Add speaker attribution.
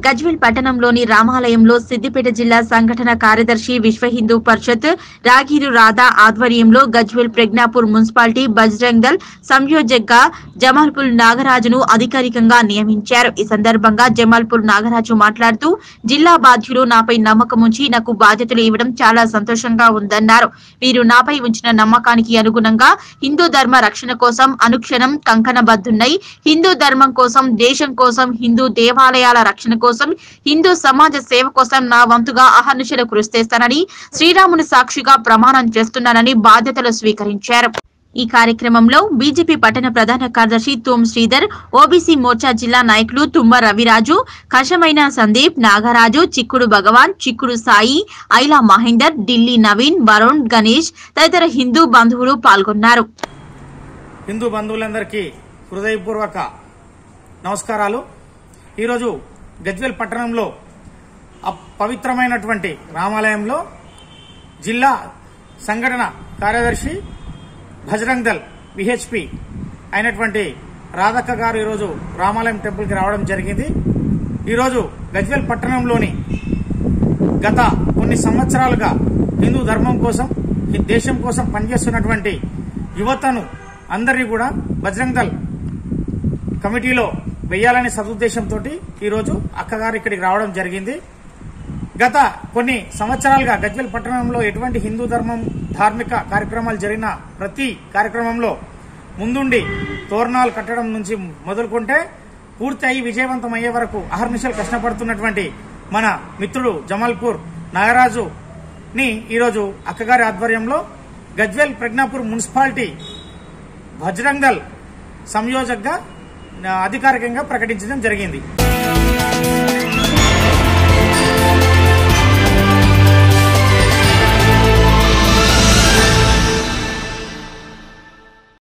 Speaker 1: గజ్వేల్ పట్టణంలోని రామాలయంలో సిద్దిపేట జిల్లా సంఘటన కార్యదర్శి విశ్వ హిందూ పరిషత్ రాగిరు రాధా ఆధ్వర్యంలో గజ్వేల్ ప్రజ్ఞాపూర్ మున్సిపాలిటీ బజరంగ్ దల్ సంయోజక్గా జమాల్పూర్ నాగరాజును అధికారికంగా నియమించారు ఈ సందర్భంగా జమాల్పూర్ నాగరాజు మాట్లాడుతూ జిల్లా బాధ్యులు నాపై నమ్మకం ఉంచి నాకు బాధ్యతలు ఇవ్వడం చాలా సంతోషంగా ఉందన్నారు వీరు నాపై ఉంచిన నమ్మకానికి అనుగుణంగా హిందూ ధర్మ రక్షణ కోసం అనుక్షణం కంకణబద్దున్నై హిందూ ధర్మం కోసం దేశం కోసం హిందూ దేవాలయాల రక్షణ కోసం హిందూ సమాజ సేవ కోసం నా వంతుగా అహర్నిశలు కృషి చేస్తానని శ్రీరాముని సాక్షిగా ప్రమాణం చేస్తున్నానని బాధ్యతలు స్వీకరించారు ఈ కార్యక్రమంలో బీజేపీ పట్టణ ప్రధాన కార్యదర్శి తూమ్ శ్రీధర్ ఓబీసీ మోర్చా జిల్లా నాయకులు తుమ్మ రవిరాజు కషమైన సందీప్ నాగరాజు చిక్కుడు భగవాన్ చిక్కుడు సాయి ఐలా మహేందర్ ఢిల్లీ నవీన్ వరుణ్ గణేష్ తదితర హిందూ బంధువులు పాల్గొన్నారు
Speaker 2: హిందూ బంధువులందరికీ హృదయపూర్వక నమస్కారాలు ఈరోజు గజ్వేల్ పట్టణంలో అప్- పవిత్రమైనటువంటి రామాలయంలో జిల్లా సంఘటన కార్యదర్శి బజరంగ్ దల్ విహెచ్పి అయినటువంటి రాధక్క గారు ఈరోజు రామాలయం టెంపుల్కి రావడం జరిగింది ఈరోజు గజ్వేల్ పట్టణంలోని గత కొన్ని సంవత్సరాలుగా హిందూ ధర్మం కోసం ఈ దేశం కోసం పనిచేస్తున్నటువంటి యువతను అందరినీ కూడా బజరంగ్ దల్ కమిటీలో వెయ్యాలనే సదుద్దేశంతో ఈరోజు అక్కగారు ఇక్కడికి రావడం జరిగింది గత కొన్ని సంవత్సరాలుగా గజ్వెల్ పట్టణంలో ఎటువంటి హిందూ ధర్మం ధార్మిక కార్యక్రమాలు జరిగిన ప్రతి కార్యక్రమంలో ముందుండి తోరణాలు కట్టడం నుంచి మొదలుకుంటే పూర్తి అయి విజయవంతం అయ్యే వరకు అహర్నిశలు కష్టపడుతున్నటువంటి మన మిత్రుడు జమాల్పూర్ నాగరాజుని ఈరోజు అక్కగారి ఆధ్వర్యంలో గజ్వేల్ ప్రజ్ఞాపూర్ మున్సిపాలిటీ బజరంగ్ దల్ సంయోజక్గా ఆ, అధికారికంగా ప్రకటించడం జరిగింది